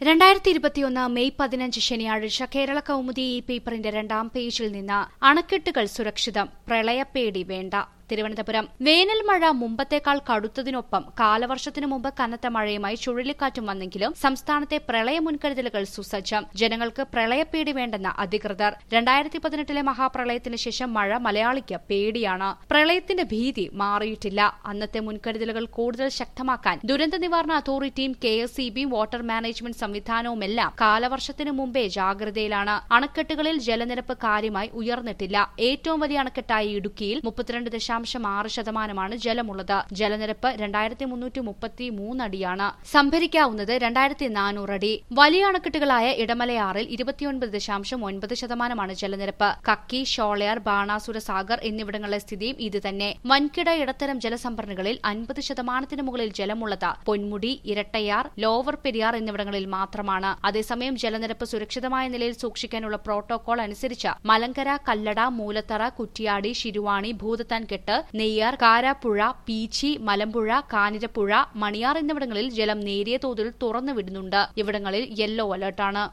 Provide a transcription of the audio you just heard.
രണ്ടായിരത്തി ഇരുപത്തിയൊന്ന് മെയ് പതിനഞ്ച് ശനിയാഴ്ച കേരള കൗമുദി ഈ പേപ്പറിന്റെ രണ്ടാം പേജിൽ നിന്ന് അണക്കെട്ടുകൾ സുരക്ഷിതം പ്രളയപ്പേടി വേണ്ട തിരുവനന്തപുരം വേനൽ മഴ മുമ്പത്തേക്കാൾ കടുത്തതിനൊപ്പം കാലവർഷത്തിനു മുമ്പ് കനത്ത മഴയുമായി ചുഴലിക്കാറ്റും വന്നെങ്കിലും സംസ്ഥാനത്തെ പ്രളയ മുൻകരുതലുകൾ സുസജ്ജം ജനങ്ങൾക്ക് പ്രളയപ്പേടി വേണ്ടെന്ന അധികൃതർ രണ്ടായിരത്തി പതിനെട്ടിലെ മഹാപ്രളയത്തിന് ശേഷം മഴ മലയാളിക്ക് പേടിയാണ് പ്രളയത്തിന്റെ ഭീതി മാറിയിട്ടില്ല അന്നത്തെ മുൻകരുതലുകൾ കൂടുതൽ ശക്തമാക്കാൻ ദുരന്ത നിവാരണ അതോറിറ്റിയും കെ എസ് ഇ ബിയും വാട്ടർ മാനേജ്മെന്റ് സംവിധാനവുമെല്ലാം കാലവർഷത്തിനു മുമ്പേ ജാഗ്രതയിലാണ് അണക്കെട്ടുകളിൽ ജലനിരപ്പ് കാര്യമായി ഉയർന്നിട്ടില്ല ഏറ്റവും വലിയ അണക്കെട്ടായ ഇടുക്കിയിൽ മുപ്പത്തിരണ്ട് ദശാംശം ആറ് ശതമാനമാണ് ജലമുള്ളത് ജലനിരപ്പ് രണ്ടായിരത്തി മുന്നൂറ്റി മുപ്പത്തി മൂന്നടിയാണ് സംഭരിക്കാവുന്നത് രണ്ടായിരത്തി നാനൂറ് അടി വലിയ അണക്കെട്ടുകളായ ഇടമലയാറിൽ ഇരുപത്തിയൊൻപത് ദശാംശം ഒൻപത് ശതമാനമാണ് ജലനിരപ്പ് കക്കി ഷോളയാർ ബാണാസുര സാഗർ എന്നിവിടങ്ങളിലെ സ്ഥിതിയും ഇത് തന്നെ വൻകിട ഇടത്തരം ജലസംഭരണികളിൽ അൻപത് ശതമാനത്തിന് മുകളിൽ ജലമുള്ളത് പൊന്മുടി ഇരട്ടയാർ ലോവർ പെരിയാർ എന്നിവിടങ്ങളിൽ മാത്രമാണ് അതേസമയം ജലനിരപ്പ് സുരക്ഷിതമായ നിലയിൽ സൂക്ഷിക്കാനുള്ള പ്രോട്ടോകോൾ അനുസരിച്ച് മലങ്കര കല്ലട മൂലത്തറ കുറ്റിയാടി ശിരുവാണി ഭൂതത്താൻ കെട്ട് നെയ്യാർ കാരാപ്പുഴ പീച്ചി മലമ്പുഴ കാനിരപ്പുഴ മണിയാർ എന്നിവിടങ്ങളിൽ ജലം നേരിയ തോതിൽ തുറന്നുവിടുന്നുണ്ട് ഇവിടങ്ങളിൽ യെല്ലോ അലർട്ടാണ്